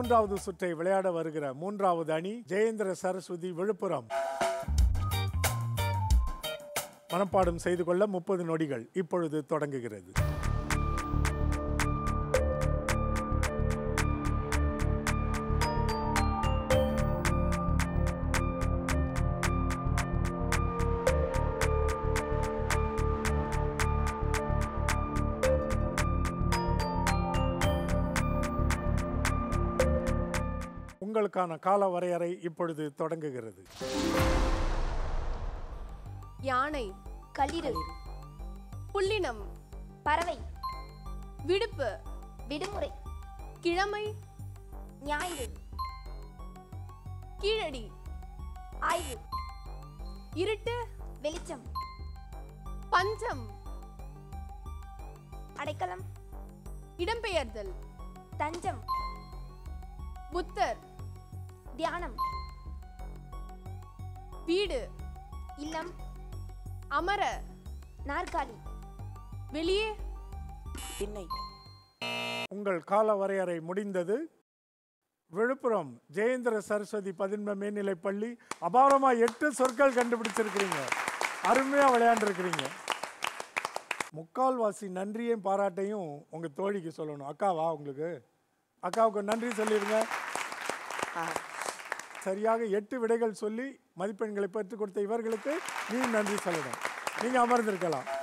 மூன்றாவது சுற்றை விளையாட வருகிற மூன்றாவது அணி ஜெயேந்திர சரஸ்வதி விழுப்புரம் மனப்பாடம் செய்து கொள்ள முப்பது நொடிகள் இப்பொழுது தொடங்குகிறது உங்களுக்கான கால வரையறை இப்பொழுது தொடங்குகிறது யானை களிறு புள்ளினம் பறவை விடுப்பு விடுமுறை கிழமை ஞாயிறு கீழடி ஆய்வு இருட்டு வெளிச்சம் பஞ்சம் அடைக்கலம் இடம்பெயர்தல் தஞ்சம் புத்தர் தியானம் வீடு இல்லம் அமர நாற்காலி வெளியே திண்ணை உங்கள் கால வரையறை முடிந்தது விழுப்புரம் ஜெயேந்திர சரஸ்வதி பதின்ம மேல்நிலைப் பள்ளி அபாரமா எட்டு சொற்கள் கண்டுபிடிச்சிருக்கிறீங்க அருமையா விளையாண்டுருக்கிறீங்க முக்கால்வாசி நன்றியும் பாராட்டையும் உங்க தோழிக்கு சொல்லணும் அக்காவா உங்களுக்கு அக்காவுக்கு நன்றி சொல்லிடுங்க சரியாக எட்டு விடைகள் சொல்லி மதிப்பெண்களை பெற்றுக் கொடுத்த இவர்களுக்கு நீ நன்றி சொல்லணும் நீங்க அமர்ந்திருக்கலாம்